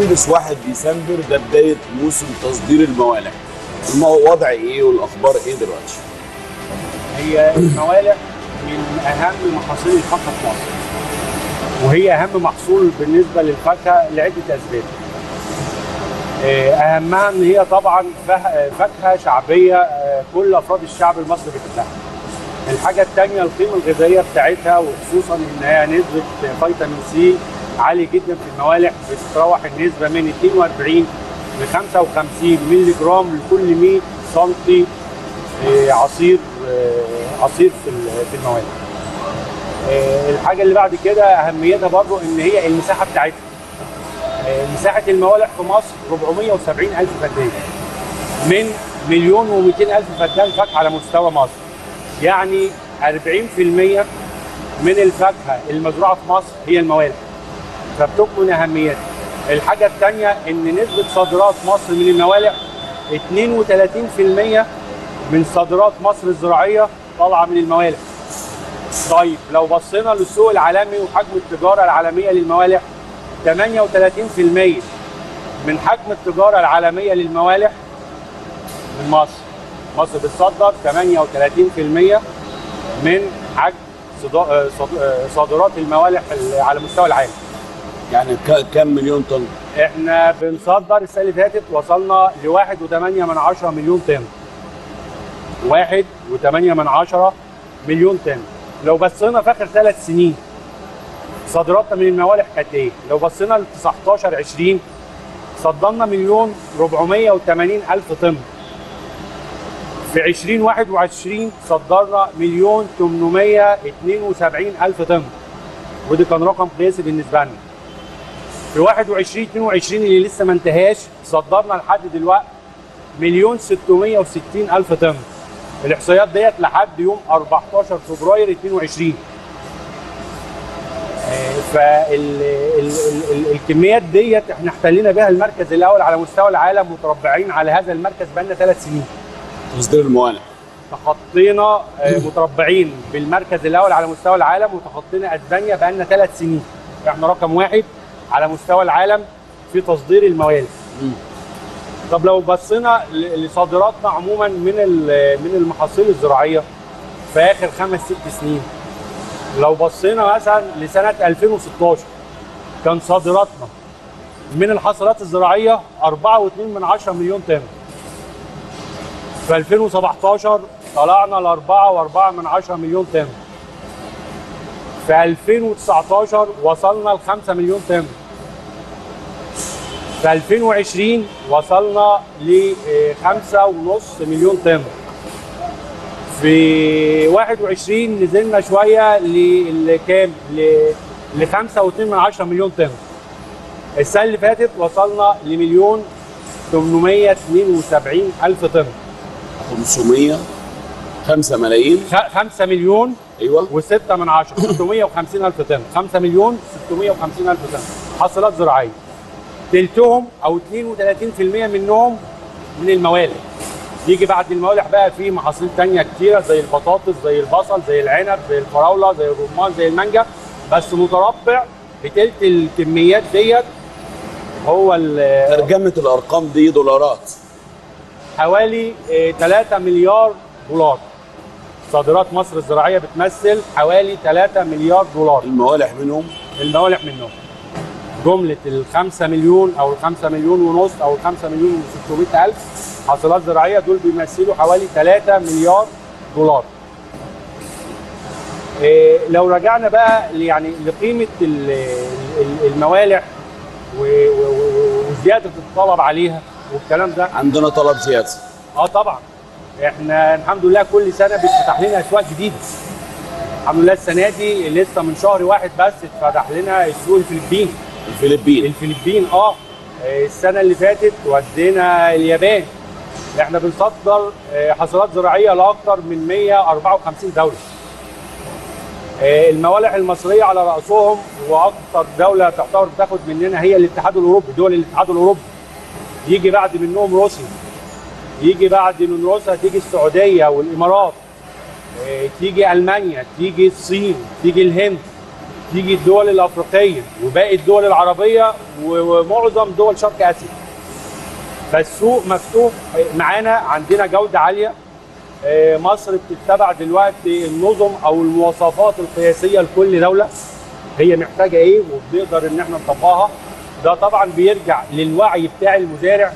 خلص 1 ديسمبر ده بدايه موسم تصدير الموالح الوضع ايه والاخبار ايه دلوقتي؟ هي الموالح من اهم محاصيل الفاكهه في مصر وهي اهم محصول بالنسبه للفاكهه لعده اسباب آه، اهمها ان هي طبعا فه- فاكهه شعبيه آه، كل افراد الشعب المصري بيحبها الحاجه الثانيه القيمه الغذائيه بتاعتها وخصوصا ان هي نسبه فيتامين سي عالي جدا في الموالح بتتراوح النسبه من 42 ل 55 مللي جرام لكل 100 سم آه، عصير آه، عصير في ال- في الموالح آه، الحاجه اللي بعد كده اهميتها برضو ان هي المساحه بتاعتها آه، مساحه الموالح في مصر 470 الف فدان من مليون و200 الف فدان فاكهه على مستوى مصر يعني 40% من الفاكهه المزروعه في مصر هي الموالح فبتكمن اهميتها الحاجه الثانيه ان نسبه صادرات مصر من الموالح 32% من صادرات مصر الزراعيه طالعه من الموالح طيب لو بصينا للسوق العالمي وحجم التجاره العالميه للموالح 38% من حجم التجاره العالميه للموالح من مصر مصر بتصدر 38% من حجم صدا- آه، صاد- آه، صادرات الموالح ال- على مستوى العالم يعني ك- كم مليون طن؟ احنا بنصدر السنه اللي فاتت وصلنا ل 1.8 من عشرة مليون طن 1.8 من عشرة مليون طن لو بصينا في اخر ثلاث سنين صادراتنا من الموالح كانت ايه؟ لو بصينا ل 19 20 صدرنا مليون 480 الف طن في 2021 صدرنا مليون 872 الف طن ودي كان رقم قياسي بالنسبه لنا في 21 22 اللي لسه ما انتهاش صدرنا لحد دلوقتي مليون 660 الف طن الاحصائيات ديت لحد يوم 14 فبراير 22 فالكميات ديت احنا احتلينا بها المركز الاول على مستوى العالم متربعين على هذا المركز بقالنا ثلاث سنين تصدير الموالح تخطينا آه، متربعين بالمركز الاول على مستوى العالم وتخطينا اسبانيا بقالنا ثلاث سنين احنا رقم واحد على مستوى العالم في تصدير الموالح طب لو بصينا ل- لصادراتنا عموما من ال- من المحاصيل الزراعيه في اخر خمس ست سنين لو بصينا مثلا لسنه 2016 كان صادراتنا من الحصلات الزراعيه 4.2 من 10 مليون طن في 2017 طلعنا ل 4.4 من 10 مليون طن في 2019 وصلنا ل 5 مليون طن في 2020 وصلنا ل 5.5 مليون طن في 21 نزلنا شويه ل- لكام؟ ل 5.2 من 10 مليون طن السنه اللي فاتت وصلنا لمليون 872 الف طن 500 5 ملايين 5 مليون ايوه و6 من 10 650 الف طن 5 مليون 650 الف طن حاصلات زراعيه تلتهم او 32% منهم من الموالح يجي بعد الموالح بقى في محاصيل تانية كتيرة زي البطاطس زي البصل زي العنب زي الفراولة زي الرمان زي المانجا بس متربع بتلت الكميات ديت هو ال- ترجمه الارقام دي دولارات حوالي آه، 3 مليار دولار صادرات مصر الزراعية بتمثل حوالي 3 مليار دولار الموالح منهم الموالح منهم جملة ال 5 مليون أو ال 5 مليون ونص أو ال 5 مليون و 600 ألف حاصلات زراعية دول بيمثلوا حوالي 3 مليار دولار. إيه لو رجعنا بقى ل- يعني لقيمة ال- ال- الموالح و- و- و- وزيادة الطلب عليها والكلام ده عندنا طلب زياده اه طبعا احنا الحمد لله كل سنه بيتفتح لنا اسواق جديده الحمد لله السنه دي لسه من شهر واحد بس اتفتح لنا السوق الفلبين الفلبين الفلبين اه السنه اللي فاتت ودينا اليابان احنا بنصدر آه، حصلات زراعيه لاكثر من 154 دوله آه، الموالح المصريه على راسهم واكثر دوله تعتبر بتاخد مننا هي الاتحاد الاوروبي دول الاتحاد الاوروبي يجي بعد منهم روسيا يجي بعد من روسيا تيجي السعوديه والامارات آه، تيجي المانيا تيجي الصين تيجي الهند تيجي الدول الافريقيه وباقي الدول العربيه و- ومعظم دول شرق اسيا فالسوق مفتوح معانا عندنا جوده عاليه آه، مصر بتتبع دلوقتي النظم او المواصفات القياسيه لكل دوله هي محتاجه ايه وبنقدر ان احنا نطبقها ده طبعا بيرجع للوعي بتاع المزارع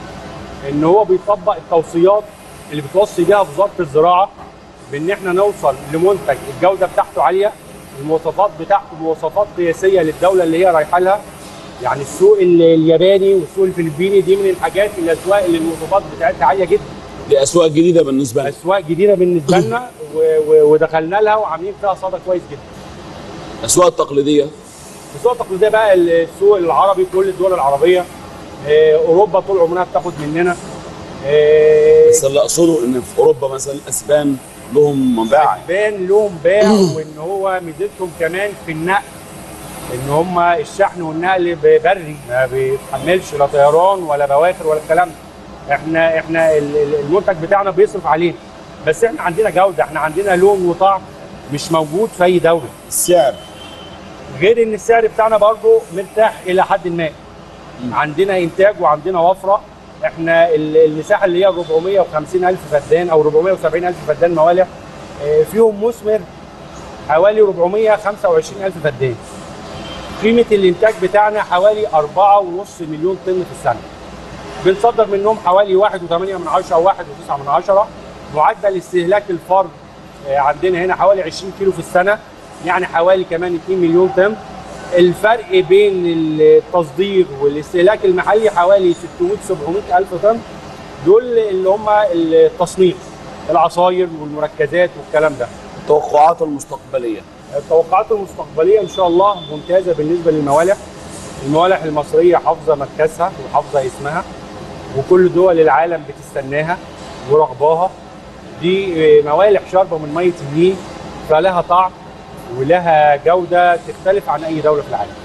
ان هو بيطبق التوصيات اللي بتوصي بيها وزاره الزراعه بان احنا نوصل لمنتج الجوده بتاعته عاليه المواصفات بتاعته مواصفات قياسيه للدوله اللي هي رايحه لها يعني السوق ال- الياباني والسوق الفلبيني دي من الحاجات الاسواق اللي المواصفات بتاعتها عاليه جدا دي اسواق جديده بالنسبه لك اسواق جديده بالنسبه لنا و- و- ودخلنا لها وعاملين فيها صدى كويس جدا الاسواق التقليديه السوق التقليديه بقى السوق العربي كل الدول العربيه آه، اوروبا طول عمرها بتاخد مننا آه، بس اللي اقصده ان في اوروبا مثلا الاسبان لهم باع اسبان لهم باع وان هو ميزتهم كمان في النقل ان هم الشحن والنقل ب- بري ما بيتحملش لا طيران ولا بواخر ولا الكلام ده احنا احنا ال- ال- المنتج بتاعنا بيصرف علينا بس احنا عندنا جوده احنا عندنا لون وطعم مش موجود في اي دوله السعر غير ان السعر بتاعنا برضو مرتاح الى حد ما عندنا انتاج وعندنا وفره احنا ال- المساحه اللي هي 450 الف فدان او 470 الف فدان موالح آه، فيهم مثمر حوالي 425 الف فدان قيمه الانتاج بتاعنا حوالي 4.5 مليون طن في السنه بنصدر منهم حوالي 1.8 من عشرة او 1.9 من عشرة معدل استهلاك الفرد آه، عندنا هنا حوالي 20 كيلو في السنه يعني حوالي كمان 2 مليون طن الفرق بين التصدير والاستهلاك المحلي حوالي 600 700 الف طن دول اللي هم التصنيع العصاير والمركزات والكلام ده التوقعات المستقبليه التوقعات المستقبليه ان شاء الله ممتازه بالنسبه للموالح الموالح المصريه حافظه مركزها وحافظه اسمها وكل دول العالم بتستناها ورغباها دي موالح شاربه من ميه النيل فلها طعم ولها جوده تختلف عن اي دوله في العالم